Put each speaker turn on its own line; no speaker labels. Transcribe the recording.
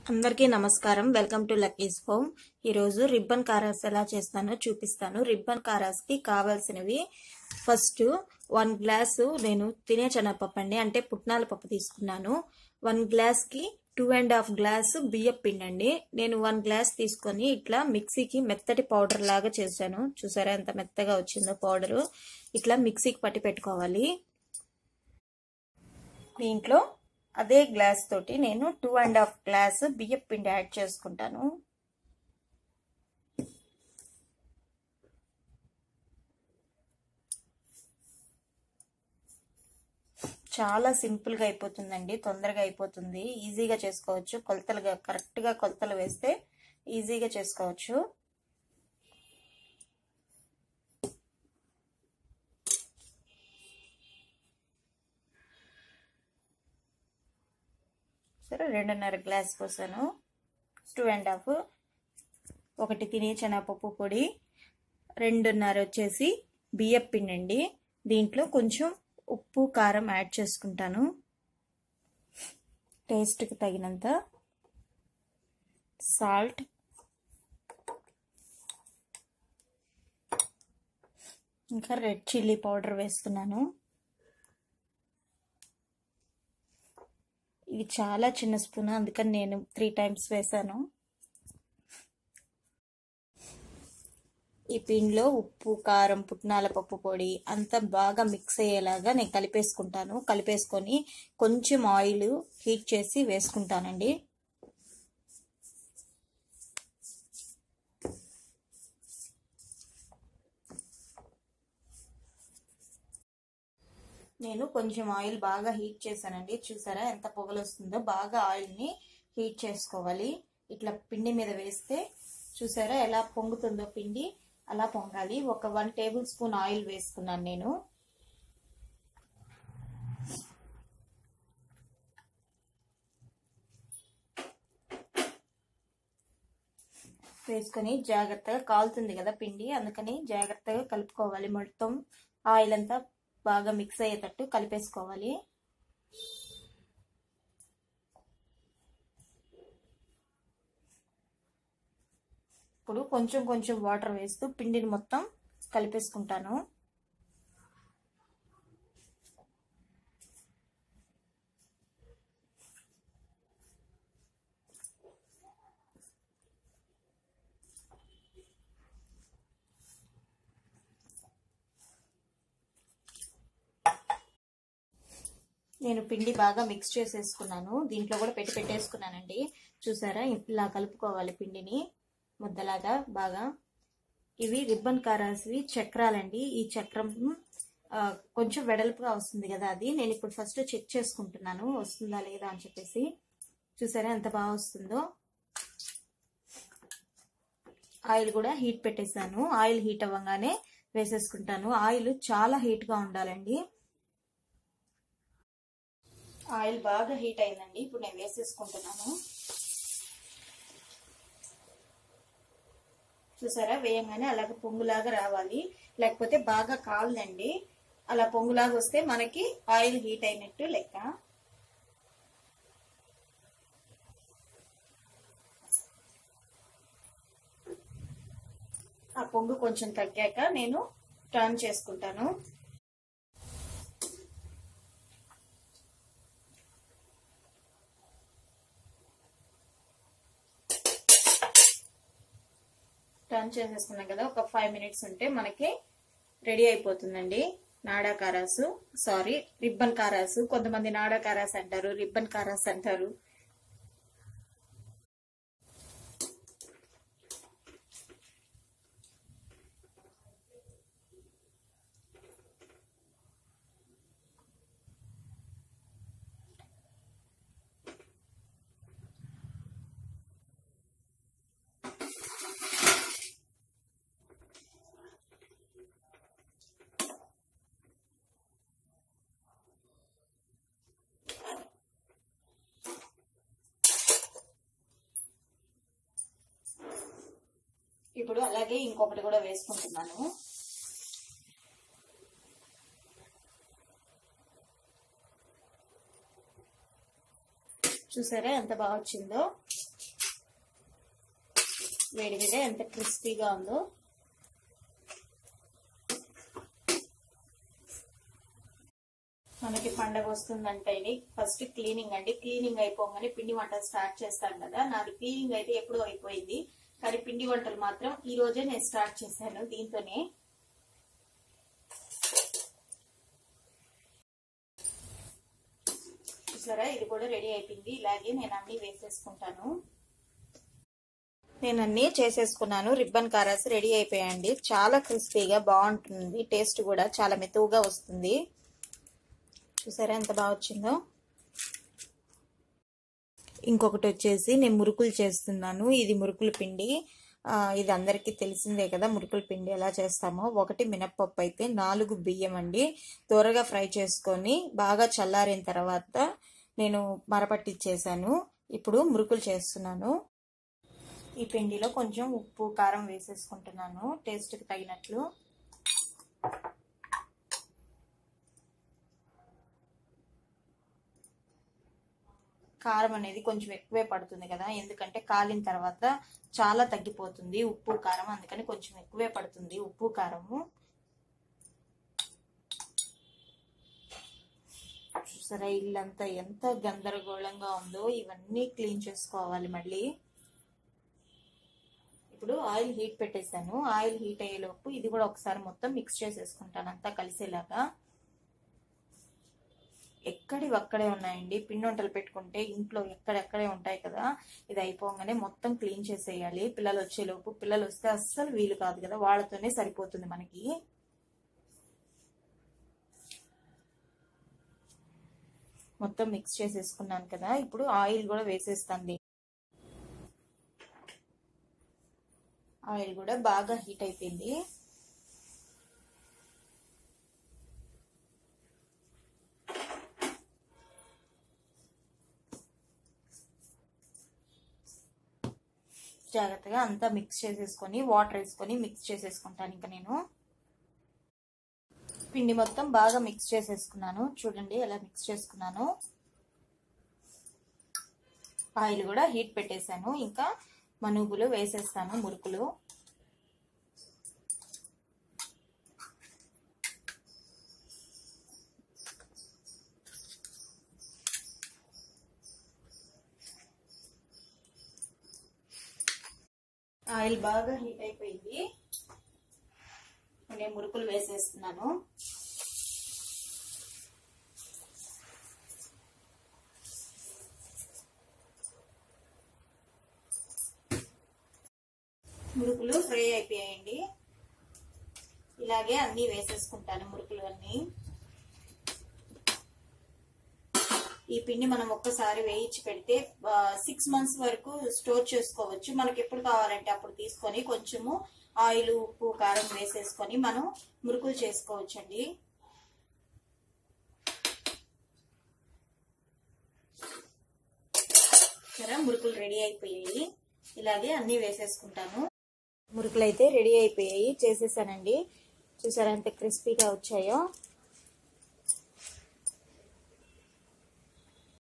అందరికీ నమస్కారం welcome to Lucky's home ఈరోజు రిబ్బన్ కారాస్ ఎలా చేస్తానో చూపిస్తాను రిబ్బన్ కారాస్కి కావాల్సినవి ఫస్ట్ వన్ గ్లాసు నేను తినే శనగపప్పు అండి అంటే పుట్నాల పప్పు తీసుకున్నాను వన్ గ్లాస్కి టూ అండ్ హాఫ్ గ్లాస్ బియ్యం పిండి అండి నేను వన్ గ్లాస్ తీసుకొని ఇట్లా మిక్సీకి మెత్తటి పౌడర్ లాగా చేశాను చూసారా ఎంత మెత్తగా వచ్చిందో పౌడరు ఇట్లా మిక్సీకి పట్టి పెట్టుకోవాలి దీంట్లో అదే గ్లాస్ తోటి నేను టూ అండ్ హాఫ్ గ్లాస్ బియ్యం పిండి యాడ్ చేసుకుంటాను చాలా సింపుల్గా అయిపోతుందండి తొందరగా అయిపోతుంది ఈజీగా చేసుకోవచ్చు కొలతలుగా కరెక్ట్గా కొలతలు వేస్తే ఈజీగా చేసుకోవచ్చు సరే రెండున్నర గ్లాస్ పోసాను టూ అండ్ హాఫ్ ఒకటి తినే శనగపప్పు పొడి రెండున్నర వచ్చేసి బియ్యం పిండి అండి దీంట్లో కొంచెం ఉప్పు కారం యాడ్ చేసుకుంటాను టేస్ట్కి తగినంత సాల్ట్ ఇంకా రెడ్ చిల్లీ పౌడర్ వేస్తున్నాను ఇది చాలా చిన్న స్పూన్ అందుకని నేను త్రీ టైమ్స్ వేసాను ఈ పిండిలో ఉప్పు కారం పుట్నాల పప్పు పొడి అంతా బాగా మిక్స్ అయ్యేలాగా నేను కలిపేసుకుంటాను కలిపేసుకొని కొంచెం ఆయిల్ హీట్ చేసి వేసుకుంటానండి నేను కొంచెం ఆయిల్ బాగా హీట్ చేశానండి చూసారా ఎంత పొగలు వస్తుందో బాగా ఆయిల్ని హీట్ చేసుకోవాలి ఇట్లా పిండి మీద వేస్తే చూసారా ఎలా పొంగుతుందో పిండి అలా పొంగాలి ఒక వన్ టేబుల్ స్పూన్ ఆయిల్ వేసుకున్నాను నేను వేసుకొని జాగ్రత్తగా కాలుతుంది కదా పిండి అందుకని జాగ్రత్తగా కలుపుకోవాలి మొత్తం ఆయిల్ అంతా బాగా మిక్స్ అయ్యేటట్టు కలిపేసుకోవాలి ఇప్పుడు కొంచెం కొంచెం వాటర్ వేస్తూ పిండిని మొత్తం కలిపేసుకుంటాను నేను పిండి బాగా మిక్స్ చేసేసుకున్నాను దీంట్లో కూడా పెట్టి పెట్టేసుకున్నానండి చూసారా ఇలా కలుపుకోవాలి పిండిని ముద్దలాగా బాగా ఇవి రిబ్బన్ కారాసివి చక్రాలండి ఈ చక్రం కొంచెం వెడల్పుగా వస్తుంది కదా అది నేను ఇప్పుడు ఫస్ట్ చెక్ చేసుకుంటున్నాను వస్తుందా లేదా అని చెప్పేసి చూసారా ఎంత బాగా వస్తుందో ఆయిల్ కూడా హీట్ పెట్టేశాను ఆయిల్ హీట్ అవ్వగానే వేసేసుకుంటాను ఆయిల్ చాలా హీట్గా ఉండాలండి ఆయిల్ బాగా హీట్ అయిందండి ఇప్పుడు నేను వేసేసుకుంటున్నాను చూసారా వేయంగానే అలాగ పొంగులాగా రావాలి లేకపోతే బాగా కాలదండి అలా పొంగులాగా వస్తే మనకి ఆయిల్ హీట్ అయినట్టు లెక్క ఆ పొంగు కొంచెం తగ్గాక నేను టర్న్ చేసుకుంటాను టర్న్ చేసేసుకున్నాం కదా ఒక ఫైవ్ మినిట్స్ ఉంటే మనకి రెడీ అయిపోతుందండి నాడా కారాసు సారీ రిబ్బన్ కారాసు కొంతమంది నాడా కారాస్ అంటారు రిబ్బన్ కారాస్ అంటారు ఇప్పుడు అలాగే ఇంకొకటి కూడా వేసుకుంటున్నాను చూసారా ఎంత బాగా వచ్చిందో వేడి మీద ఎంత క్రిస్పీగా ఉందో మనకి పండగ వస్తుందంటే ఫస్ట్ క్లీనింగ్ అండి క్లీనింగ్ అయిపోగానే పిండి వంటలు స్టార్ట్ చేస్తాను కదా నాది క్లీనింగ్ అయితే ఎప్పుడూ అయిపోయింది కానీ పిండి వంటలు మాత్రం ఈ రోజే నేను స్టార్ట్ చేశాను దీంతోనే చూసారా ఇది కూడా రెడీ అయిపోయింది ఇలాగే నేను అన్ని వేసేసుకుంటాను నేను అన్ని చేసేసుకున్నాను రిబ్బన్ కారాస్ రెడీ అయిపోయాయండి చాలా క్రిస్పీగా బాగుంటుంది టేస్ట్ కూడా చాలా మెతువుగా వస్తుంది చూసారా ఎంత బాగా వచ్చిందో ఇంకొకటి వచ్చేసి నేను మురుకులు చేస్తున్నాను ఇది మురుకుల పిండి ఇది అందరికీ తెలిసిందే కదా మురుకుల పిండి ఎలా చేస్తామో ఒకటి మినప్పప్పు అయితే నాలుగు బియ్యం అండి త్వరగా ఫ్రై చేసుకొని బాగా చల్లారిన తర్వాత నేను మరపట్టించేసాను ఇప్పుడు మురుకులు చేస్తున్నాను ఈ పిండిలో కొంచెం ఉప్పు కారం వేసేసుకుంటున్నాను టేస్ట్కి తగినట్లు కారం అనేది కొంచెం ఎక్కువే పడుతుంది కదా ఎందుకంటే కాలిన తర్వాత చాలా తగ్గిపోతుంది ఉప్పు కారం అందుకని కొంచెం ఎక్కువే పడుతుంది ఉప్పు కారము చూసారా ఇల్లంతా ఎంత గందరగోళంగా ఉందో ఇవన్నీ క్లీన్ చేసుకోవాలి మళ్ళీ ఇప్పుడు ఆయిల్ హీట్ పెట్టేశాను ఆయిల్ హీట్ అయ్యేలోపు ఇది కూడా ఒకసారి మొత్తం మిక్స్ చేసేసుకుంటాను అంతా కలిసేలాగా ఎక్కడి అక్కడే ఉన్నాయండి పిండి వంటలు పెట్టుకుంటే ఇంట్లో ఎక్కడెక్కడే ఉంటాయి కదా ఇది అయిపోగానే మొత్తం క్లీన్ చేసేయాలి పిల్లలు వచ్చేలోపు పిల్లలు వస్తే అస్సలు వీలు కాదు కదా వాళ్ళతోనే సరిపోతుంది మనకి మొత్తం మిక్స్ చేసేసుకున్నాను కదా ఇప్పుడు ఆయిల్ కూడా వేసేస్తాను ఆయిల్ కూడా బాగా హీట్ అయిపోయింది జాగ్రత్తగా అంతా మిక్స్ చేసేసుకొని వాటర్ వేసుకొని మిక్స్ చేసేసుకుంటాను ఇంకా నేను పిండి మొత్తం బాగా మిక్స్ చేసేసుకున్నాను చూడండి ఎలా మిక్స్ చేసుకున్నాను ఆయిల్ కూడా హీట్ పెట్టేశాను ఇంకా మనుగులు వేసేస్తాను మురుకులు ఆయిల్ బాగా హీట్ అయిపోయింది నేను మురుకులు వేసేస్తున్నాను మురుకులు ఫ్రై అయిపోయాయండి ఇలాగే అన్ని వేసేసుకుంటాను మురుకులు అన్నీ ఈ పిండి మనం ఒక్కసారి వేయించి పెడితే సిక్స్ మంత్స్ వరకు స్టోర్ చేసుకోవచ్చు మనకి ఎప్పుడు కావాలంటే అప్పుడు తీసుకొని కొంచెము ఆయిల్ ఉప్పు కారం వేసేసుకొని మనం మురుకులు చేసుకోవచ్చండి సరే మురుకులు రెడీ అయిపోయాయి ఇలాగే అన్ని వేసేసుకుంటాను మురుకులు అయితే రెడీ అయిపోయాయి చేసేసానండి చూసారా ఎంత క్రిస్పీగా వచ్చాయో